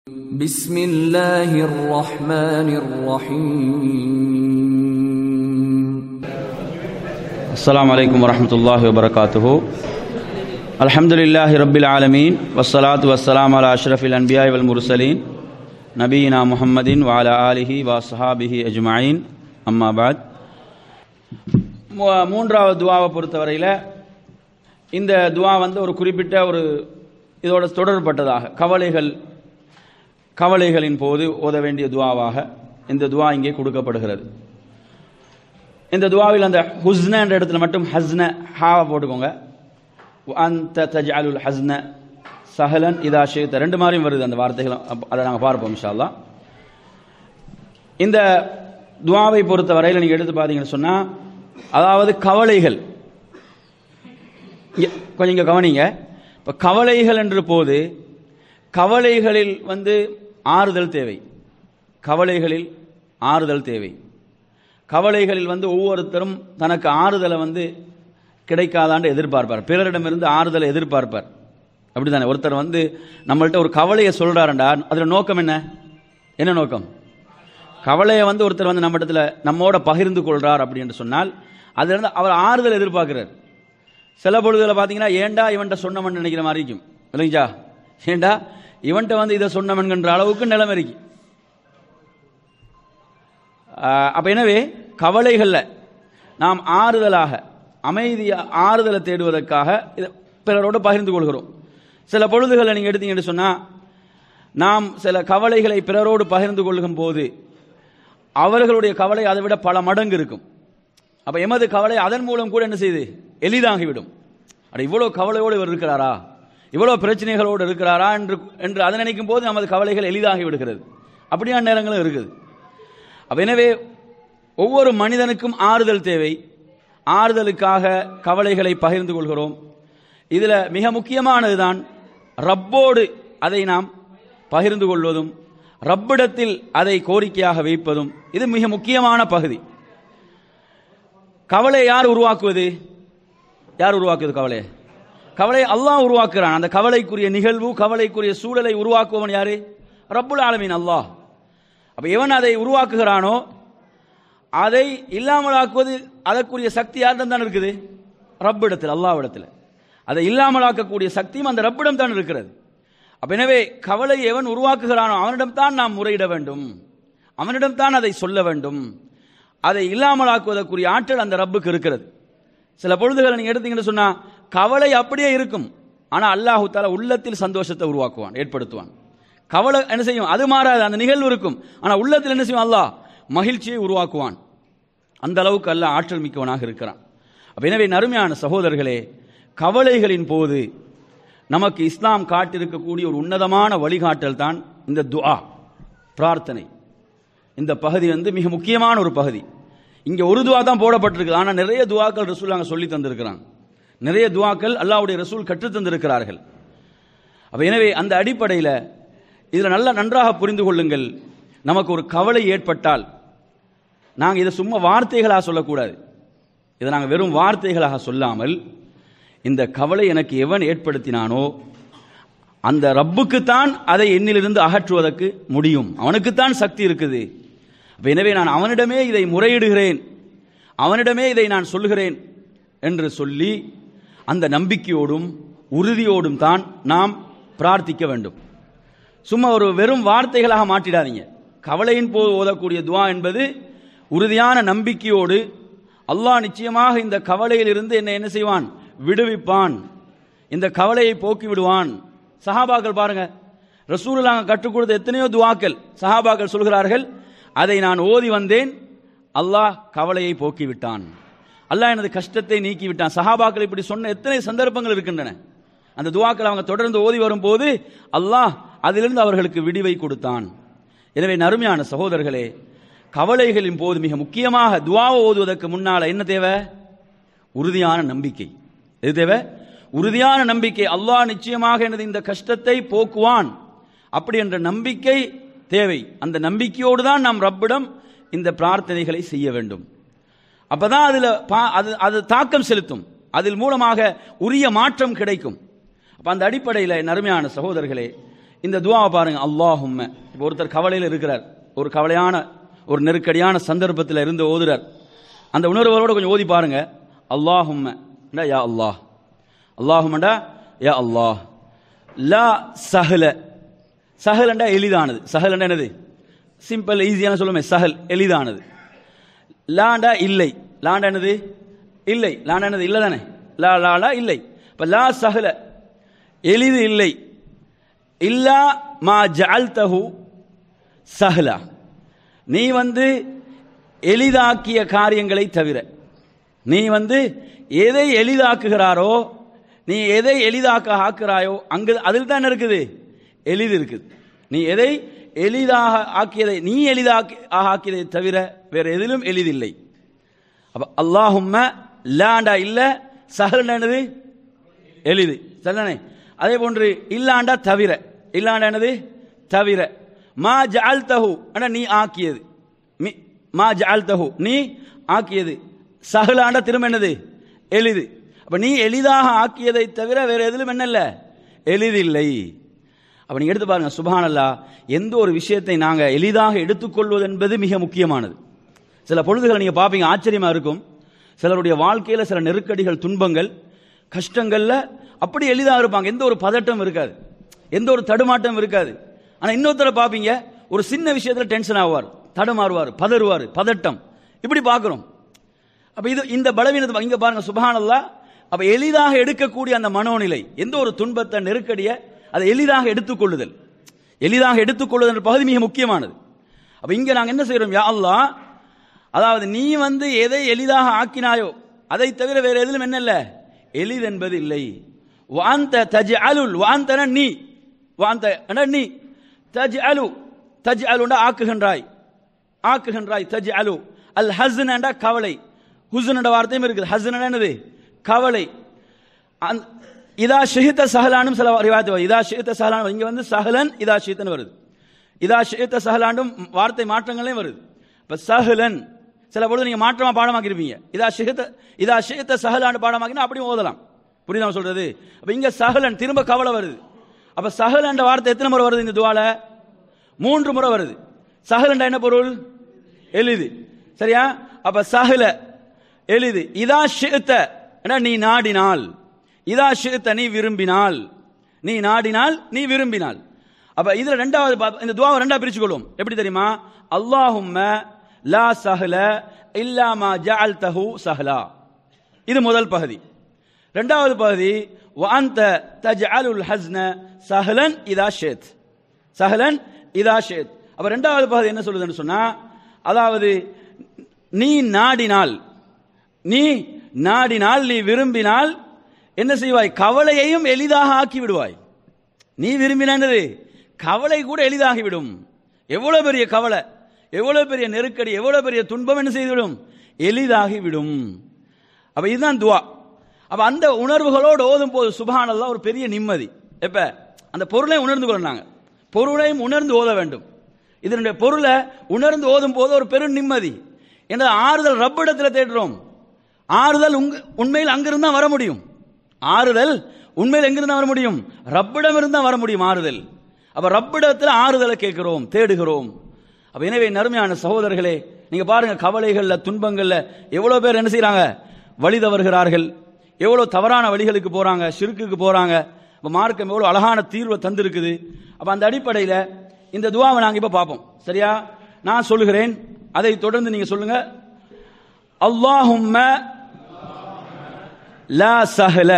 بسم الله الرحمن الرحيم السلام عليكم ورحمة الله وبركاته الحمد لله رب العالمين والصلاة والسلام على أشرف الأنبياء والمرسلين نبينا محمد وعلى آله وصحابه أجمعين أما بعد மூ- மூன்றாவது துவாவை பொறுத்தவரையில் இந்த துவா வந்து ஒரு குறிப்பிட்ட ஒரு இதோட தொடர்பட்டதாக கவலைகள் கவலைகளின் போது ஓத வேண்டிய துவாவாக இந்த துவா இங்கே கொடுக்கப்படுகிறது இந்த துவாவில் அந்த ஹுஸ்ன என்ற இடத்துல மட்டும் ஹஸ்ன ஹாவை போட்டுக்கோங்க அந்த தஜ்அலுல் ஹஸ்ன சஹலன் இதா ஷேத்த ரெண்டு மாதிரியும் வருது அந்த வார்த்தைகள் அப்ப அதை நாங்கள் பார்ப்போம் இன்ஷா அல்லாஹ் இந்த துவாவை பொறுத்த வரையில் நீங்கள் எடுத்து பார்த்தீங்கன்னு சொன்னால் அதாவது கவலைகள் இங்க கொஞ்சம் இங்கே கவனிங்க இப்போ கவலைகள் என்ற போது கவலைகளில் வந்து ஆறுதல் தேவை கவலைகளில் ஆறுதல் தேவை கவலைகளில் வந்து ஒவ்வொருத்தரும் தனக்கு ஆறுதலை வந்து கிடைக்காதான்னு எதிர்பார்ப்பார் பிறரிடமிருந்து ஆறுதலை எதிர்பார்ப்பார் அப்படிதானே ஒருத்தர் வந்து நம்மள்ட்ட ஒரு கவலையை சொல்றாருண்டா அதில் நோக்கம் என்ன என்ன நோக்கம் கவலையை வந்து ஒருத்தர் வந்து நம்ம இடத்துல நம்மோட பகிர்ந்து கொள்றார் அப்படின்னு சொன்னால் அதுல இருந்து அவர் ஆறுதல் எதிர்பார்க்கிறார் சில பொழுதுல பார்த்தீங்கன்னா ஏண்டா இவன்ட்ட சொன்னவன் நினைக்கிற மாதிரி இருக்கும் இல்லைங்களா ஏண்டா இவன்ட்ட வந்து இதை சொன்னவன்கின்ற அளவுக்கு நிலைமை இருக்கு ஆஹ் அப்ப எனவே கவலைகள்ல நாம் ஆறுதலாக அமைதியா ஆறுதலை தேடுவதற்காக இதை பிறரோடு பகிர்ந்து கொள்கிறோம் சில பொழுதுகளை நீங்க எடுத்தீங்கன்னு சொன்னா நாம் சில கவலைகளை பிறரோடு பகிர்ந்து கொள்ளும் போது அவர்களுடைய கவலை அதை விட பல மடங்கு இருக்கும் அப்ப எமது கவலை அதன் மூலம் கூட என்ன செய்யுது எளிதாகிவிடும் அட இவ்வளவு கவலையோடு இவர் இருக்கிறாரா இவ்வளவு பிரச்சனைகளோடு இருக்கிறாரா என்று என்று அதை நினைக்கும் போது நமது கவலைகள் எளிதாகி விடுகிறது அப்படியான நேரங்களும் இருக்குது அப்ப எனவே ஒவ்வொரு மனிதனுக்கும் ஆறுதல் தேவை ஆறுதலுக்காக கவலைகளை பகிர்ந்து கொள்கிறோம் இதுல மிக முக்கியமானதுதான் ரப்போடு அதை நாம் பகிர்ந்து கொள்வதும் ரப்பிடத்தில் அதை கோரிக்கையாக வைப்பதும் இது மிக முக்கியமான பகுதி கவலை யார் உருவாக்குவது யார் உருவாக்குவது கவலை கவலை அல்லாஹ் உருவாக்குறான் அந்த கவலைக்குரிய நிகழ்வு கவலைக்குரிய சூழலை உருவாக்குவன் யாரு ரப்புல் ஆலமீன் அல்லாஹ் அப்ப எவன் அதை உருவாக்குகிறானோ அதை இல்லாமலாக்குவது அதற்குரிய சக்தி யாரிடம் தான் இருக்குது ரப்பிடத்தில் அல்லாவிடத்தில் அதை இல்லாமலாக்கக்கூடிய சக்தியும் அந்த ரப்பிடம் தான் இருக்கிறது அப்ப எனவே கவலை எவன் உருவாக்குகிறானோ அவனிடம் தான் நாம் முறையிட வேண்டும் அவனிடம் தான் அதை சொல்ல வேண்டும் அதை இல்லாமலாக்குவதற்குரிய ஆற்றல் அந்த ரப்புக்கு இருக்கிறது சில பொழுதுகளை நீங்க எடுத்தீங்கன்னு சொன்னா கவலை அப்படியே இருக்கும் ஆனா அல்லாஹு தாலா உள்ளத்தில் சந்தோஷத்தை உருவாக்குவான் ஏற்படுத்துவான் கவலை என்ன செய்யும் அது மாறாது அந்த நிகழ்வு இருக்கும் ஆனா உள்ளத்தில் என்ன செய்யும் அல்லாஹ் மகிழ்ச்சியை உருவாக்குவான் அந்த அளவுக்கு அல்லாஹ் ஆற்றல் மிக்கவனாக இருக்கிறான் அப்ப எனவே நறுமையான சகோதரர்களே கவலைகளின் போது நமக்கு இஸ்லாம் காட்டியிருக்கக்கூடிய ஒரு உன்னதமான வழிகாட்டல் தான் இந்த துஆ பிரார்த்தனை இந்த பகுதி வந்து மிக முக்கியமான ஒரு பகுதி இங்க ஒரு துவா தான் போடப்பட்டிருக்கு ஆனா நிறைய துவாக்கள் ரசூல் அங்க சொல்லி தந்திருக்கிறாங்க நிறைய துவாக்கள் அல்லாஹ்வுடைய ரசூல் கற்றுத் தந்திருக்கிறார்கள் அப்ப எனவே அந்த அடிப்படையில் இதுல நல்லா நன்றாக புரிந்து கொள்ளுங்கள் நமக்கு ஒரு கவலை ஏற்பட்டால் நாங்கள் இதை சும்மா வார்த்தைகளாக சொல்லக்கூடாது இதை நாங்கள் வெறும் வார்த்தைகளாக சொல்லாமல் இந்த கவலை எனக்கு எவன் ஏற்படுத்தினானோ அந்த ரப்புக்குத்தான் அதை என்னிலிருந்து அகற்றுவதற்கு முடியும் அவனுக்குத்தான் சக்தி இருக்குது அப்ப எனவே நான் அவனிடமே இதை முறையிடுகிறேன் அவனிடமே இதை நான் சொல்கிறேன் என்று சொல்லி அந்த நம்பிக்கையோடும் உறுதியோடும் தான் நாம் பிரார்த்திக்க வேண்டும் சும்மா ஒரு வெறும் வார்த்தைகளாக மாற்றிடாதீங்க கவலையின் போது ஓதக்கூடிய துவா என்பது உறுதியான நம்பிக்கையோடு அல்லாஹ் நிச்சயமாக இந்த கவலையில் இருந்து என்னை என்ன செய்வான் விடுவிப்பான் இந்த கவலையை போக்கி விடுவான் சஹாபாக்கள் பாருங்க ரசூலுல்லாஹ் கற்றுக் கொடுத்த எத்தனையோ துவாக்கள் சஹாபாக்கள் சொல்கிறார்கள் அதை நான் ஓதி வந்தேன் அல்லாஹ் கவலையை போக்கி விட்டான் அல்லாஹ் எனது கஷ்டத்தை நீக்கி விட்டான் சஹாபாக்கள் இப்படி சொன்ன எத்தனை சந்தர்ப்பங்கள் இருக்கின்றன அந்த துவாக்கள் அவங்க தொடர்ந்து ஓதி வரும்போது அல்லாஹ் அதிலிருந்து அவர்களுக்கு விடிவை கொடுத்தான் எனவே நறுமையான சகோதரர்களே கவலைகளின் போது மிக முக்கியமாக துவாவை ஓதுவதற்கு முன்னால என்ன தேவை உறுதியான நம்பிக்கை எது தேவை உறுதியான நம்பிக்கை அல்லாஹ் நிச்சயமாக எனது இந்த கஷ்டத்தை போக்குவான் அப்படி என்ற நம்பிக்கை தேவை அந்த நம்பிக்கையோடு தான் நாம் ரப்பிடம் இந்த பிரார்த்தனைகளை செய்ய வேண்டும் அப்பதான் அதுல பா- அது அது தாக்கம் செலுத்தும் அதில் மூலமாக உரிய மாற்றம் கிடைக்கும் அப்ப அந்த அடிப்படையில் நறுமையான சகோதரர்களே இந்த துவாவை பாருங்க அல்லாஹும்ம இப்போ ஒருத்தர் கவலையில் இருக்கிறார் ஒரு கவலையான ஒரு நெருக்கடியான சந்தர்ப்பத்தில் இருந்து ஓதுறார் அந்த உணர்வுகளோட கொஞ்சம் ஓதி பாருங்க அல்லாஹும்ம யா அல்லாஹ் அல்லாஹுமண்டா யா அல்லாஹ் லா சஹல சஹலண்டா எளிதானது சஹலண்டா என்னது சிம்பிள் ஈஸியான சொல்லுமே சஹல் எளிதானது லாண்டா இல்லை லாண்டா என்னது இல்லை லாண்டா என்னது இல்லை தானே லா லா லா இல்லை இப்ப லா சஹல எளிது இல்லை இல்லா மா ஜஅல்தஹு சஹலா நீ வந்து எளிதாக்கிய காரியங்களை தவிர நீ வந்து எதை எளிதாக்குகிறாரோ நீ எதை எளிதாக்க ஆக்குறாயோ அங்கு அதில் தான் இருக்குது எளிது இருக்குது நீ எதை எளிதாக ஆக்கியதை நீ எளிதாக்கி ஆக்கியதை தவிர வேற எதிலும் எளிதில்லை அப்ப அல்லாஹும்ம லாண்டா இல்ல சஹல் என்னது எளிது சரிதானே அதே போன்று இல்லாண்டா தவிர இல்லாண்டா என்னது தவிர மா ஜஅல்தஹு அண்ணா நீ ஆக்கியது மி- மா ஜஅல்தஹு நீ ஆக்கியது சஹலாண்டா திரும்ப என்னது எளிது அப்ப நீ எளிதாக ஆக்கியதை தவிர வேற எதிலும் என்னல்ல எளிதில்லை அப்ப நீங்க எடுத்து பாருங்க சுபஹானல்லா எந்த ஒரு விஷயத்தை நாங்க எளிதாக எடுத்துக்கொள்வது என்பது மிக முக்கியமானது சில பொழுதுகளை நீங்க பாப்பீங்க ஆச்சரியமா இருக்கும் சிலருடைய வாழ்க்கையில சில நெருக்கடிகள் துன்பங்கள் கஷ்டங்கள்ல அப்படி எளிதாக இருப்பாங்க எந்த ஒரு பதட்டம் இருக்காது எந்த ஒரு தடுமாட்டம் இருக்காது ஆனா இன்னொருத்தரை பாப்பீங்க ஒரு சின்ன விஷயத்துல டென்ஷன் ஆவார் தடுமாறுவார் பதறுவார் பதட்டம் இப்படி பார்க்கிறோம் அப்ப இது இந்த பலவீனத்தை பா- இங்க பாருங்க சுபஹானல்லா அப்ப எளிதாக எடுக்கக்கூடிய அந்த மனோநிலை எந்த ஒரு துன்பத்தை நெருக்கடிய அதை எளிதாக எடுத்துக்கொள்ளுதல் எளிதாக எடுத்துக்கொள்ளுதல் என்ற பகுதி மிக முக்கியமானது அப்ப இங்க நாங்க என்ன செய்றோம் யா அல்லாஹ் அதாவது நீ வந்து எதை எளிதாக ஆக்கினாயோ அதை தவிர வேற எதிலும் என்ன இல்ல எளிது என்பது இல்லை வாந்த தஜ் அலுல் வாந்தன நீ வாந்த என நீ தஜ் அலு தஜ் அலுண்டா ஆக்குகின்றாய் ஆக்குகின்றாய் தஜ் அலு அல் ஹசன் என்ற கவலை ஹுசன் என்ற வார்த்தையும் இருக்குது ஹசன் என்னது கவலை அந்த- இதா ஷஹித்த சஹலானும் சில ரிவாயத்து வருது இதா ஷஹித்த சஹலான் இங்க வந்து சஹலன் இதா ஷஹித்தன் வருது இதா ஷஹித்த சஹலாண்டும் வார்த்தை மாற்றங்களையும் வருது இப்ப சஹலன் சில பொழுது நீங்க மாற்றமா பாடமாக்கி இருப்பீங்க இதா ஷஹித்த இதா ஷஹித்த சஹலான்னு பாடமாக்கினா அப்படியும் ஓதலாம் புரியுதா நான் சொல்றது அப்ப இங்க சஹலன் திரும்ப கவலை வருது அப்ப சஹல் என்ற வார்த்தை எத்தனை முறை வருது இந்த துவால மூன்று முறை வருது சஹல் என்ற என்ன பொருள் எளிது சரியா அப்ப சஹல எளிது இதா ஷித்த நீ நாடினால் இதா ஷித்த நீ விரும்பினால் நீ நாடினால் நீ விரும்பினால் அப்ப இதுல ரெண்டாவது பா- இந்த துவாவை ரெண்டா பிரிச்சு கொள்வோம் எப்படி தெரியுமா அல்லாஹும்ம லா சஹல இல்லா மா ஜஅல்தஹு சஹலா இது முதல் பகுதி இரண்டாவது பகுதி وأنت تجعل الحزن سهلا إذا شئت சஹலன் இதா ஷேத் அப்ப ரெண்டாவது பகுதி என்ன சொல்லுதுன்னு சொன்னா அதாவது நீ நாடினால் நீ நாடினால் நீ விரும்பினால் என்ன செய்வாய் கவலையையும் எளிதாக ஆக்கி விடுவாய் நீ விரும்பினது கவலை கூட எளிதாகிவிடும் எவ்வளவு பெரிய கவலை எவ்வளவு பெரிய நெருக்கடி எவ்வளவு பெரிய துன்பம் என்ன செய்துவிடும் எளிதாகிவிடும் அப்ப இதுதான் துவா அப்ப அந்த உணர்வுகளோடு ஓதும் போது சுபஹானல்லாஹ் ஒரு பெரிய நிம்மதி எப்ப அந்த பொருளை உணர்ந்து கொள்ளாங்க பொருளையும் உணர்ந்து ஓத வேண்டும் இதனுடைய பொருளை உணர்ந்து ஓதும் போது ஒரு பெரும் நிம்மதி என்ற ஆறுதல் ரப்பிடத்தில் தேடுறோம் ஆறுதல் உங்க உண்மையில் அங்கிருந்து தான் வர முடியும் ஆறுதல் உண்மையில் எங்கிருந்து தான் வர முடியும் ரப்பிடம் இருந்து தான் வர முடியும் ஆறுதல் அப்ப ரப்பிடத்தில் ஆறுதலை கேட்கிறோம் தேடுகிறோம் அப்ப எனவே நறுமையான சகோதரர்களே நீங்க பாருங்க கவலைகள்ல துன்பங்கள்ல எவ்வளவு பேர் என்ன செய்றாங்க வழி தவறுகிறார்கள் எவ்வளவு தவறான வழிகளுக்கு போறாங்க சிறுக்குக்கு போறாங்க அப்ப மார்க்கம் எவ்வளவு அழகான தீர்வை தந்திருக்குது அப்ப அந்த அடிப்படையில இந்த துவாவை நாங்க இப்ப பார்ப்போம் சரியா நான் சொல்லுகிறேன் அதை தொடர்ந்து நீங்க சொல்லுங்க அல்லாஹும்ம லா சஹல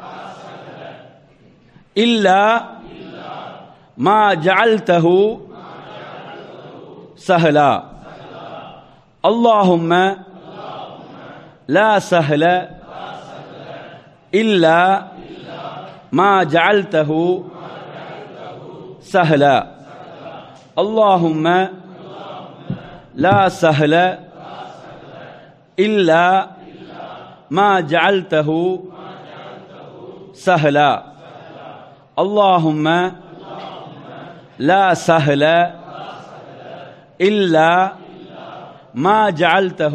இல்லா மா ஜஅல்தஹு سهلا اللهم لا سهل إلا ما جعلته سهلا اللهم لا سهل إلا ما جعلته سهلا اللهم لا سهل إلا ما جعلته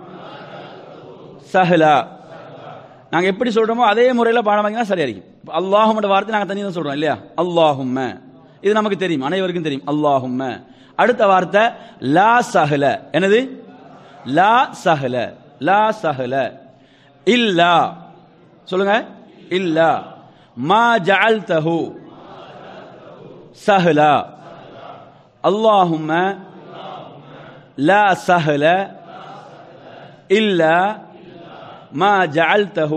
சஹலா நாங்க எப்படி சொல்றோமோ அதே முறையில் பாடம் வாங்கினா சரியா இருக்கும் அல்லாஹும் வார்த்தை நாங்க தனியாக தான் சொல்றோம் இல்லையா அல்லாஹும்ம இது நமக்கு தெரியும் அனைவருக்கும் தெரியும் அல்லாஹும்ம அடுத்த வார்த்தை லா சஹல என்னது லா சஹல லா சஹல இல்லா சொல்லுங்க இல்லா மா ஜஅல்தஹு சஹலா اللهم لا سهل إلا ما جعلته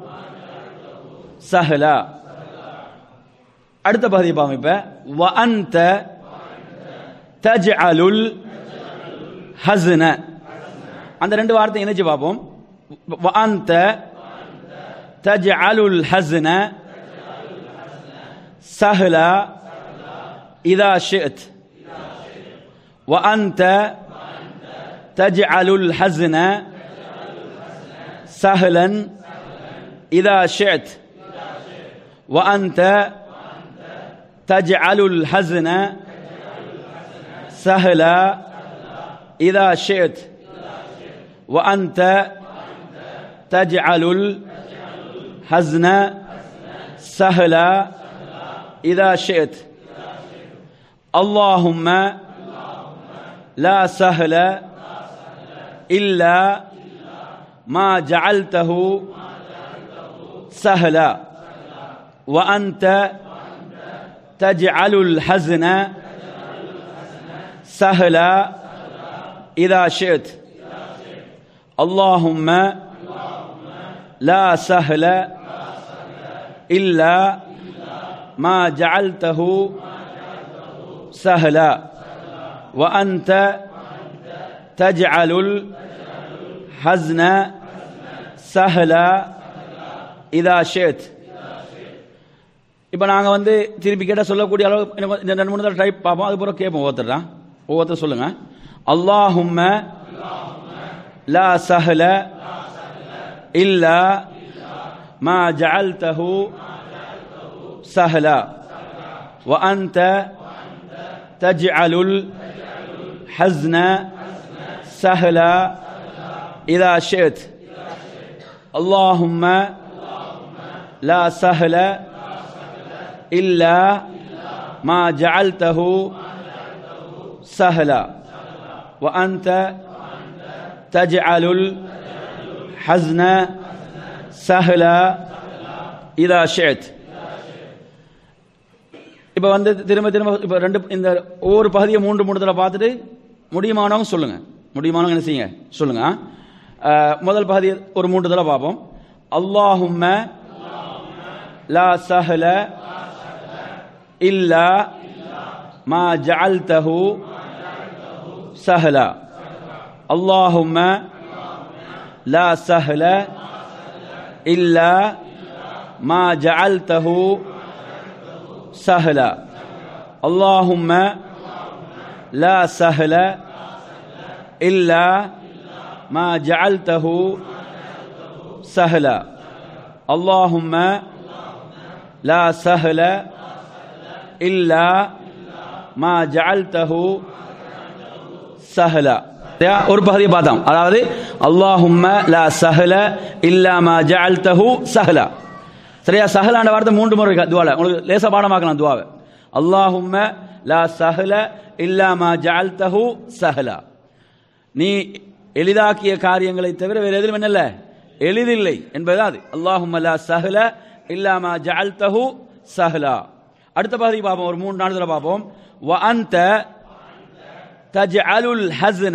سهلا அடுத்த பகுதியை பாவம் இப்ப وأنت تجعل الحزن அந்த ரெண்டு வார்த்தை இணைச்சு பார்ப்போம் وأنت تجعل الحزن سهلا إذا شئت وأنت تجعل الحزن سهلا إذا شئت وأنت تجعل الحزن سهلا إذا شئت وأنت تجعل الحزن سهلا إذا شئت اللهم لا سهل إلا ما جعلته سهلا وأنت تجعل الحزن سهلا إذا شئت اللهم لا سهل إلا ما جعلته سهلا وأنت تجعل الحزن سهلا إذا شئت இப்போ நாங்கள் வந்து திருப்பி கேட்டால் சொல்லக்கூடிய அளவு எனக்கு இந்த ரெண்டு மூணு தடவை டைப் பார்ப்போம் அது பூரா கேட்போம் ஒவ்வொருத்தர் ஒவ்வொருத்தர் சொல்லுங்க அல்லாஹும்ம லா சஹல இல்லா மா ஜஅல்தஹு சஹலா وأنت تجعل الحزن سهلا إذا شئت اللهم لا سهل إلا ما جعلته سهلا وأنت تجعل الحزن سهلا إذا شئت இப்போ வந்து திரும்ப திரும்ப இப்போ ரெண்டு இந்த ஒவ்வொரு பகுதியை மூன்று மூணு தடவை பார்த்துட்டு முடியுமானவங்க சொல்லுங்க முடியுமானவங்க என்ன செய்யுங்க சொல்லுங்க அஹ், முதல் பகுதி ஒரு மூன்று தடவை பார்ப்போம் அல்லாஹும்ம லா சஹல இல்லா மா ஜஅல்தஹு சஹலா அல்லாஹும்ம லா சஹல இல்லா மா ஜஅல்தஹு سهلا اللهم لا سهل إلا ما جعلته سهلا اللهم لا سهل إلا ما جعلته سهلا சரியா? ஒரு பகுதியை பார்த்தோம் அதாவது அல்லாஹும்ம லா சஹல இல்லா மா ஜஅல்தஹு சஹலா சரியா சஹலான வார்த்தை மூன்று முறை இருக்கா துவால உங்களுக்கு லேசா பாடமாக்கலாம் துவாவை அல்லாஹும்ம லா சஹல இல்லா மா ஜஅல்தஹு சஹலா நீ எளிதாக்கிய காரியங்களை தவிர வேறு எதிலும் என்னல்ல எளிதில்லை என்பது அது அல்லாஹும்ம லா சஹல இல்லா மா ஜஅல்தஹு சஹலா அடுத்த பகுதி பார்ப்போம் ஒரு மூணு நாள் பார்ப்போம் வ அன்த தஜ்அலுல் ஹஸ்ன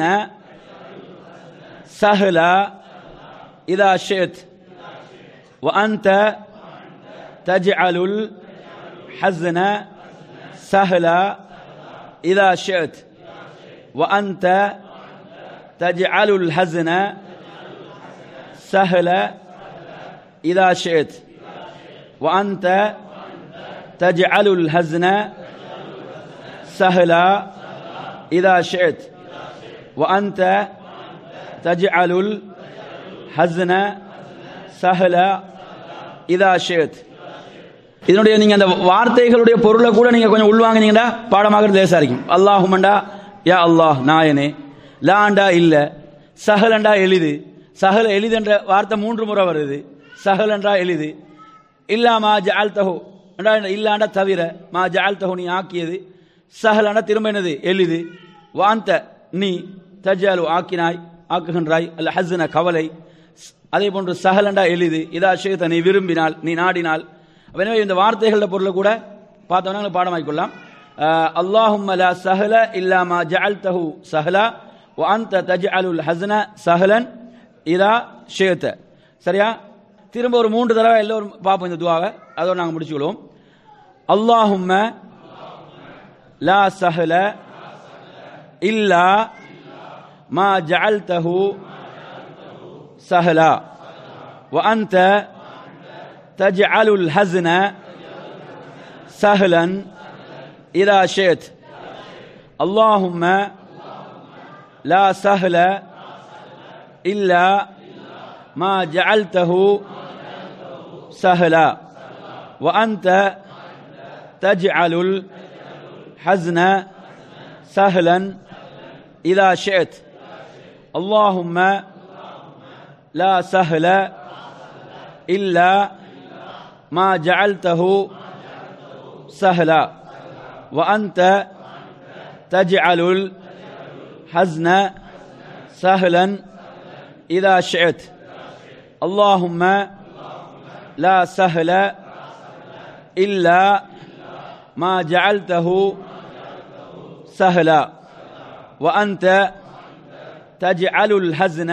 சஹலா இதா ஷித் وأنت تجعل الحزن سهلا إذا شئت وأنت تجعل الحزن سهلا إذا شئت وأنت تجعل الحزن سهلا إذا شئت وأنت تجعل الحزن سهلا إذا شئت இதனுடைய நீங்க அந்த வார்த்தைகளுடைய பொருளை கூட நீங்க கொஞ்சம் உள்வாங்கினீங்கன்னா பாடமாகிறது லேசா இருக்கும் அல்லாஹுமண்டா யா அல்லாஹ் நாயனே லாண்டா இல்ல சஹலண்டா எளிது சஹல எளிது என்ற வார்த்தை மூன்று முறை வருது சஹலண்டா எளிது இல்லாமா ஜால்தஹு ரெண்டாவது இல்லாண்டா தவிர மா ஜால் தஹு நீ ஆக்கியது சஹலாண்டா திரும்ப என்னது எளிது வாந்த நீ தஜாலு ஆக்கினாய் ஆக்குகின்றாய் அல்ல ஹஸ்ன கவலை அதே போன்று சஹலண்டா எளிது இதா ஷேத்த நீ விரும்பினால் நீ நாடினால் அப்ப எனவே இந்த வார்த்தைகள பொருளை கூட பார்த்தோம்னா பாடமாக்கிக்கொள்ளலாம் அல்லாஹும் லா சஹல இல்லா மா ஜஅல்தஹு சஹலா வ அன்த தஜ்அலுல் ஹஸ்ன சஹலன் இதா ஷேத்த சரியா திரும்ப ஒரு மூன்று தடவை எல்லோரும் பார்ப்போம் இந்த துவாவை அதோட நாங்கள் முடிச்சுக்கொள்வோம் அல்லாஹும்ம லா சஹல இல்லா மா ஜஅல்தஹு سهلا وأنت تجعل الحزن سهلا إذا شئت اللهم لا سهل إلا ما جعلته سهلا وأنت تجعل الحزن سهلا إذا شئت اللهم لا سهل إلا ما جعلته سهلا وأنت تجعل الحزن سهلا إذا شئت اللهم لا سهل إلا ما جعلته سهلا وأنت تجعل الحزن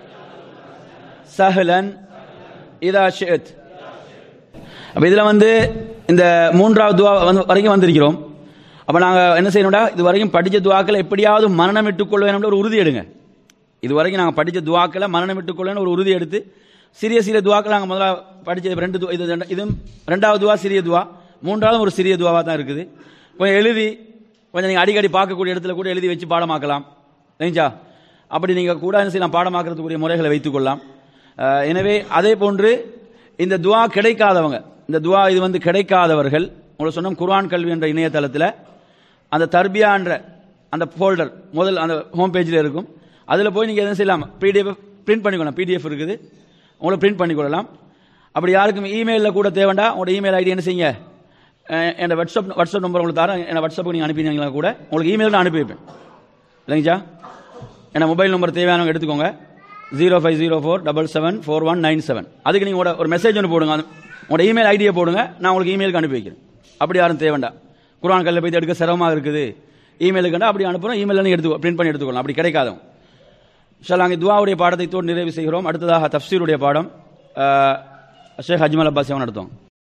சஹலன் இதா ஷித் அப்ப இதுல வந்து இந்த மூன்றாவது துவா வந்து வரைக்கும் வந்திருக்கிறோம் அப்ப நாங்க என்ன செய்யணும்டா இது வரைக்கும் படிச்ச துவாக்களை எப்படியாவது மரணம் இட்டுக் கொள்வேன் ஒரு உறுதி எடுங்க இது வரைக்கும் நாங்க படிச்ச துவாக்களை மரணம் இட்டுக் கொள்வேன் ஒரு உறுதி எடுத்து சிறிய சிறிய துவாக்கள் நாங்க முதல்ல படிச்சது ரெண்டு துவா இது ரெண்டு- இதுவும் ரெண்டாவது துவா சிறிய துவா மூன்றாவது ஒரு சிறிய துவாவா தான் இருக்குது கொஞ்சம் எழுதி கொஞ்சம் நீங்க அடிக்கடி பார்க்கக்கூடிய இடத்துல கூட எழுதி வச்சு பாடமாக்கலாம் சரிங்களா அப்படி நீங்க கூட என்ன செய்யலாம் பாடமாக்குறதுக்குரிய முறைகளை வைத்துக் கொள்ளலாம் அஹ், எனவே அதே போன்று இந்த துவா கிடைக்காதவங்க இந்த துவா இது வந்து கிடைக்காதவர்கள் உங்களுக்கு சொன்னோம் குர்ஆன் கல்வி என்ற இணையதளத்தில் அந்த தர்பியான்ற அந்த ஃபோல்டர் முதல் அந்த ஹோம் பேஜில் இருக்கும் அதில் போய் நீங்கள் என்ன செய்யலாம் பிடிஎஃப் பிரிண்ட் பண்ணிக்கொள்ளலாம் பிடிஎஃப் இருக்குது உங்களை பிரிண்ட் பண்ணிக்கொள்ளலாம் அப்படி யாருக்கும் இமெயிலில் கூட தேவைண்டா உங்களோட இமெயில் ஐடி என்ன செய்யுங்க அஹ், என்னோட வாட்ஸ்அப் வாட்ஸ்அப் நம்பர் உங்களுக்கு தரேன் என்ன வாட்ஸ்அப்புக்கு நீங்கள் அனுப்பினீங்களா கூட உங்களுக்கு இமெயில் நான் அனுப்பி வைப்பேன் இல்லைங்கச்சா என்ன மொபைல் நம்பர் தேவையானவங்க எடுத்துக்கோங்க zero five zero four double seven four one nine seven அதுக்கு நீங்கள் ஒரு மெசேஜ் ஒன்று போடுங்க அது- உங்களோட இமெயில் ஐடியை போடுங்க நான் உங்களுக்கு இமெயிலுக்கு அனுப்பி வைக்கிறேன் அப்படி யாரும் தேவைண்டா குரான் கல்ல போய் எடுக்க சிரமமாக இருக்குது இமெயிலுக்குண்டா அப்படி அனுப்புகிறோம் இமெயிலில் எடுத்து பிரிண்ட் பண்ணி எடுத்துக்கலாம் அப்படி கிடைக்காதவங்க ஷால் நாங்கள் துவாவுடைய பாடத்தை தோடு நிறைவு செய்கிறோம் அடுத்ததாக தஃப்சீருடைய பாடம் அஹ், ஷேக் அஜ்மல் அப்பாஸ் அவன் நடத்துவோம்